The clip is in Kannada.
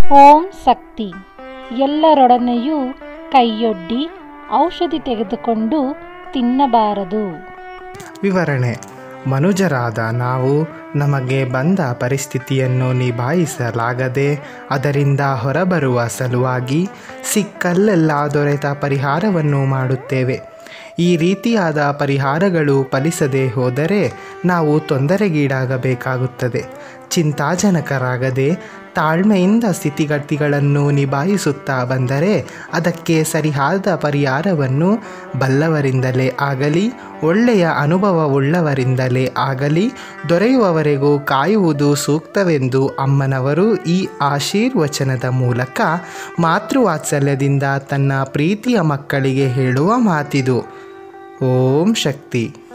ಓಂ ಶಕ್ತಿ ಎಲ್ಲರೊಡನೆಯೂ ಕೈಯೊಡ್ಡಿ ಔಷಧಿ ತೆಗೆದುಕೊಂಡು ತಿನ್ನಬಾರದು ವಿವರಣೆ ಮನುಜರಾದ ನಾವು ನಮಗೆ ಬಂದ ಪರಿಸ್ಥಿತಿಯನ್ನು ನಿಭಾಯಿಸಲಾಗದೆ ಅದರಿಂದ ಹೊರಬರುವ ಸಲುವಾಗಿ ಸಿಕ್ಕಲ್ಲೆಲ್ಲ ದೊರೆತ ಪರಿಹಾರವನ್ನು ಮಾಡುತ್ತೇವೆ ಈ ರೀತಿಯಾದ ಪರಿಹಾರಗಳು ಫಲಿಸದೆ ಹೋದರೆ ನಾವು ತೊಂದರೆಗೀಡಾಗಬೇಕಾಗುತ್ತದೆ ಚಿಂತಾಜನಕರಾಗದೆ ತಾಳ್ಮೆಯಿಂದ ಸ್ಥಿತಿಗತಿಗಳನ್ನು ನಿಭಾಯಿಸುತ್ತಾ ಬಂದರೆ ಅದಕ್ಕೆ ಸರಿಯಾದ ಪರಿಹಾರವನ್ನು ಬಲ್ಲವರಿಂದಲೇ ಆಗಲಿ ಒಳ್ಳೆಯ ಅನುಭವವುಳ್ಳವರಿಂದಲೇ ಆಗಲಿ ದೊರೆಯುವವರೆಗೂ ಕಾಯುವುದು ಸೂಕ್ತವೆಂದು ಅಮ್ಮನವರು ಈ ಆಶೀರ್ವಚನದ ಮೂಲಕ ಮಾತೃವಾತ್ಸಲ್ಯದಿಂದ ತನ್ನ ಪ್ರೀತಿಯ ಮಕ್ಕಳಿಗೆ ಹೇಳುವ ಮಾತಿದು ಓಂ ಶಕ್ತಿ